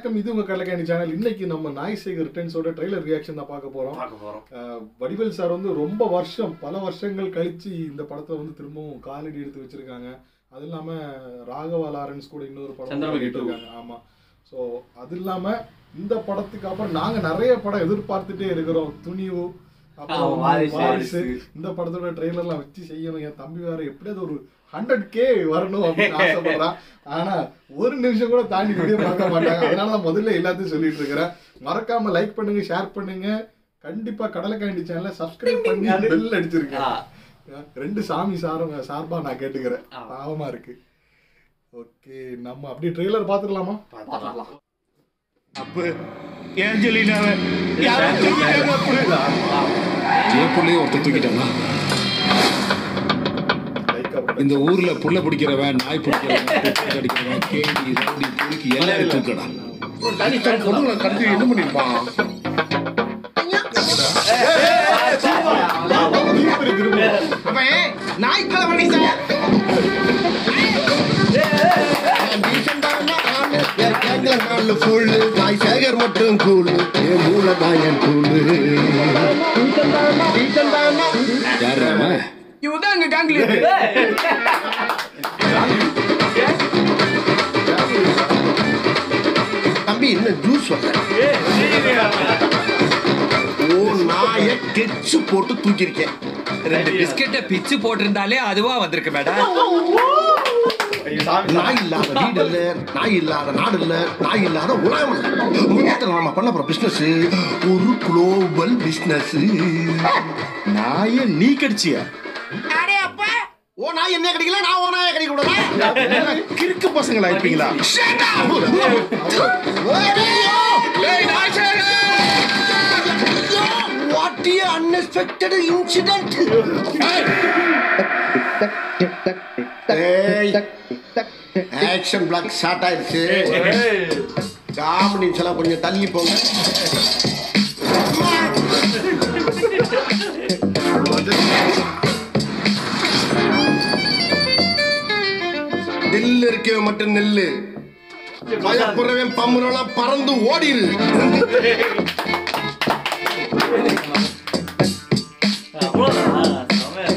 வணக்கம் இது உங்க கலக்காணி சேனல் இன்னைக்கு நம்ம நாய் சேகர் ரிட்டர்ன்ஸோட ட்ரெய்லர் ரியாக்ஷன் தான் பார்க்க போறோம் பார்க்க போறோம் அஹ், வடிவேல் சார் வந்து ரொம்ப வருஷம் பல வருஷங்கள் கழிச்சு இந்த படத்தை வந்து திரும்பவும் காலடி எடுத்து வச்சிருக்காங்க அது இல்லாம ராகவா லாரன்ஸ் கூட இன்னொரு படம் சந்திரமுகி பண்ணிட்டு இருக்காங்க ஆமா ஸோ அது இல்லாம இந்த படத்துக்கு அப்புறம் நாங்க நிறைய படம் எதிர்பார்த்துட்டே இருக்கிறோம் துணிவு அப்புறம் ஆமா, வாரிசு. வாரிசு இந்த படத்தோட ட்ரெய்லர்லாம் வச்சு செய்யணும் என் தம்பி வேற எப்படியாவது ஒரு ஹண்ட்ரட் கே வரணும் அப்படின்னு ஆசைப்படுறான் ஆனா ஒரு நிமிஷம் கூட தாண்டி வீடியோ பார்க்க மாட்டாங்க அதனால நான் முதல்ல எல்லாத்தையும் சொல்லிட்டு இருக்கிறேன் மறக்காம லைக் பண்ணுங்க ஷேர் பண்ணுங்க கண்டிப்பா கடலைக்காண்டி சேனலை சப்ஸ்கிரைப் பண்ணி பெல் அடிச்சிருக்கேன் ஆ. ரெண்டு சாமி சார சார்பா நான் கேட்டுக்கிறேன் ஆ. பாவமா இருக்கு ஓகே நம்ம அப்படியே ட்ரெய்லர் பாத்துடலாமா பார்த்துக்கலாம் அப்பு ஏஞ்சலினாவை யாரோ தூக்கிட்டாங்க அப்பு என் புள்ளைய ஒருத்தன் தூக்கிட்டானா லைக் அப்புறம் இந்த ஊர்ல புள்ள பிடிக்கிறவன் நாய் பிடிக்கிறவன் குப்பை அடிக்கிறவன் கேடி ரவுடி புலுக்கி எல்லாரும் தூக்கடா தனித்தன் பொண்ணுங்களை கடத்தி என்ன பண்ணிருப்பான் தீபரி திரும்ப அவன் நாய்க்கிழமை சார் நாய் சேகர் மட்டும் கூழு என் மூல தான் என் கூழு யார் அவன் இவதான் அங்க காங்கிலி தம்பி என்ன ஜூஸ் வந்த ஓ நாய கெச்சு போட்டு தூக்கியிருக்கேன் ரெண்டு பிஸ்கெட்டை பிச்சு போட்டிருந்தாலே அதுவா வந்திருக்கு மேடம் நாய் இல்லாத வீடு இல்ல நாய் இல்லாத நாடு இல்ல நாய் இல்லாத உலகம் இல்ல முன்னேற்றம் நம்ம பண்ண போற பிசினஸ் ஒரு குளோபல் பிசினஸ் நாய நீ கடிச்சியா ஓ நாய் என்ன கிடைக்கல நான் ஓ நாயை கிடைக்க கூடாதா கிறுக்கு பசங்களா இருப்பீங்களா What a unexpected incident! Action block start ஆயிடுச்சு காமெடிஸ் எல்லாம் கொஞ்சம் தள்ளி போங்க நெல் இருக்கவே மட்டும் நெல்லு பயப்புறவன் பம்புறவெல்லாம் பறந்து ஓடிடு அவ்வளவுதான் செமையா.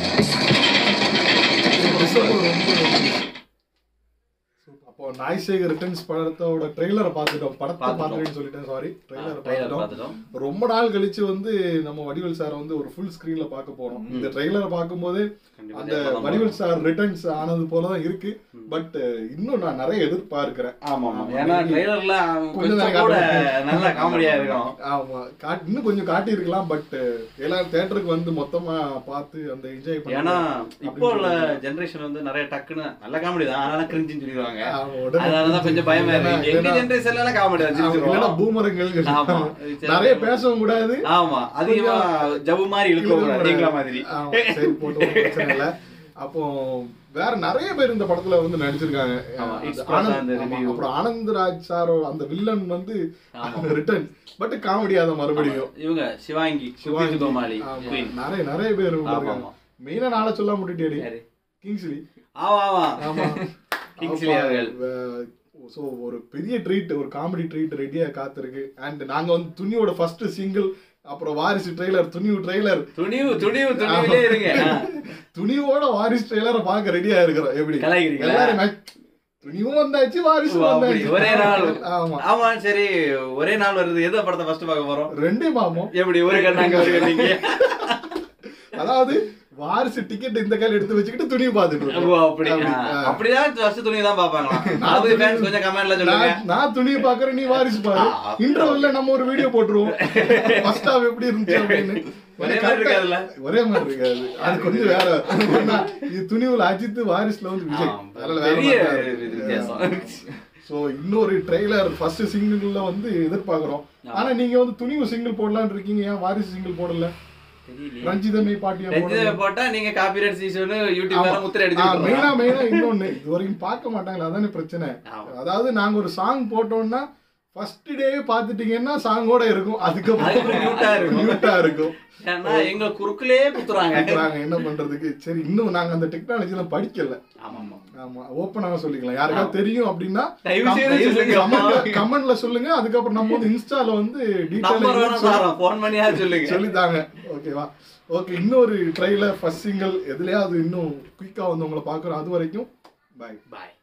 அப்போ நாய் சேகர் ரிட்டர்ன்ஸ் படத்தோட ட்ரெய்லரை பார்த்துட்டோம் படத்தை பார்த்துட்டோம். பார்த்துட்டேன்னு சொல்லிட்டேன் சாரி ட்ரெய்லரை ட்ரைலர் பார்த்துட்டோம் பார்த்துட்டோம் ரொம்ப நாள் கழிச்சு வந்து நம்ம வடிவேல் சாரை வந்து ஒரு ஃபுல் ஸ்கிரீன்ல பார்க்க போறோம் இந்த ட்ரெய்லரை பார்க்கும்போது கண்டிப்பா அந்த தேட்டர்ல தான் வடிவேல் சார் ரிட்டர்ன்ஸ் ஆனது போல தான் இருக்கு பட் இன்னும் நான் நிறைய எதிர்பார்க்கிறேன் ஆமா ஆமா ஏன்னா ட்ரைலர்ல கொஞ்சம் கொஞ்சம் தான் கூட காட்டுவாங்க. நல்ல காமெடியா இருக்கும் ஆமா காட்- இன்னும் கொஞ்சம் காட்டியிருக்கலாம் பட் எல்லாரும் தேட்டருக்கு வந்து மொத்தமா பார்த்து அந்த என்ஜாய் ஏன்னா இப்போ உள்ள ஜெனரேஷன் வந்து நிறைய டக்குன்னு நல்ல காமெடி தான் ஆனா கிரிஞ்சின்னு சொல்லிடுவாங்க அதனாலதான் கொஞ்சம் பயமா இருக்கு எங்க ஜெனரேஷன் எல்லாம் காமெடி வச்சிருக்கோம் பூமரங்கள் ஆமா. நிறைய பேசவும் கூடாது ஆமா அதிகமா ஜவு மாதிரி இழுக்க கூடாது நீங்களா மாதிரி ஆமா, சரி போட்டு ஒண்ணும் பிரச்சனை இல்ல அப்போ வேற நிறைய பேர் இந்த படத்துல வந்து நடிச்சிருக்காங்க ஆமா, அந்த it's பிரசாந்த் ஆனந்த் ஆமா, review. அப்புறம் ஆனந்த்ராஜ் சாரோ அந்த வில்லன் வந்து ஆமா. ரிட்டர்ன் பட் காமெடியாத மறுபடியும் இவங்க சிவாங்கி சிவாங்கி, சிவாங்கி கோமாளி ஆமா, Queen. நிறைய நிறைய பேர் உள்ள ஆமா, இருக்காங்க ஆமா. மெயினா நாளை சொல்ல முட்டிட்டேடி யாரு? கிங்ஸ்லி ஆமா ஆமா ஆமா கிங்ஸ்லி அவர்கள். ஸோ ஒரு பெரிய ட்ரீட் ஒரு காமெடி ட்ரீட் ரெடியா காத்திருக்கு அண்ட் நாங்க வந்து துணியோட ஃபர்ஸ்ட் சிங்கிள் அப்புறம் வாரிசு ட்ரெய்லர் துணிவு ட்ரெய்லர் துணிவு துணிவு துணிவிலே இருங்க ஆ. துணிவோட வாரிசு ட்ரெய்லரை பார்க்க ரெடியா இருக்கிறோம் எப்படி கலாய்க்கிறீங்களா? எல்லாரும் match. துணிவும் வந்தாச்சு வாரிசு ஓ, அப்படி வந்தாச்சு ஒரே நாள் ஆமா ஆமா சரி ஒரே நாள் வருது எந்த படத்தை ஃபர்ஸ்ட் பார்க்க போறோம் ரெண்டே மாமோ எப்படி ஒரு கண்ணாங்க ஒரு கண்ணீங்க அதாவது வாரிசு டிக்கெட் இந்த கையில எடுத்து வச்சுக்கிட்டு துணியை பார்த்துட்டு ஓ இருக்கோம். அப்படி அப்படி, ஆ. ஆ. அப்படிதான் ஃபர்ஸ்ட் துணி தான் பாப்பாங்களா அது ஃபேன்ஸ் கொஞ்சம் கமெண்ட்ல சொல்லுங்க நான் நான் துணியை பாக்குறேன் நீ வாரிசு பாரு ஆ, அப்படி. இன்டர்வல்ல நம்ம ஒரு வீடியோ போட்டுருவோம் ஃபர்ஸ்ட் ஹாஃப் எப்படி இருந்துச்சு அப்படின்னு ஒரே மாதிரி இருக்காதுல்ல? ஒரே மாதிரி இருக்காது அது கொஞ்சம் வேற ஏன்னா, இது துணிவுல அஜித் வாரிசுல வந்து விஜய் ஆ, அதனால வேற பெரிய மாதிரி தான் இருக்கு. வித்தியாசம். சோ இன்னொரு ட்ரெய்லர் ஃபர்ஸ்ட் சிங்கிள்ல வந்து எதிர்பார்க்கிறோம் ஆனா நீங்க வந்து துணிவு சிங்கிள் போடலாம்னு இருக்கீங்க ஏன் வாரிசு சிங்கிள் போடல தெரியலையே. ரஞ்சிதமே பாட்டியா ரஞ்சிதமே போட்டா நீங்க காப்பிரைட் சீசன் யூடியூப்ல முத்திரை அடிச்சு மெயினா விட்டுறலாம். மெயினா இன்னொன்னு இது வரைக்கும் பார்க்க மாட்டாங்களா அதானே பிரச்சனை ஆமா. அதாவது நாங்க ஒரு சாங் போட்டோம்னா ஃபர்ஸ்ட் டே பாத்துட்டீங்கன்னா சாங்கோட இருக்கும் அதுக்கப்புறம் அதுக்கப்புறம் mute ஆ இருக்கும். மியூட்டா இருக்கும் ஏன்னா எங்க குறுக்குலே குத்துறாங்க கேக்குறாங்க என்ன பண்றதுக்கு சரி இன்னும் நாங்க அந்த டெக்னாலஜில படிக்கல ஆமா ஆமா ஆமா ஓப்பனாக சொல்லிக்கலாம் யாருக்காவது தெரியும் அப்படின்னா தயவு செய்து சொல்லுங்க. கமெண்ட்ல சொல்லுங்க அதுக்கப்புறம் நம்ம வந்து இன்ஸ்டால வந்து நம்பர் வேணா டீடைல் தரோம் போன் பண்ணியா சொல்லுங்க சொல்லித்தாங்க ஓகேவா ஓகே இன்னொரு ட்ரைலர் ஃபர்ஸ்ட் சிங்கிள் எதுலயாவது இன்னும் குயிக்கா வந்து உங்களை பாக்குறோம் அது வரைக்கும் பாய் பாய்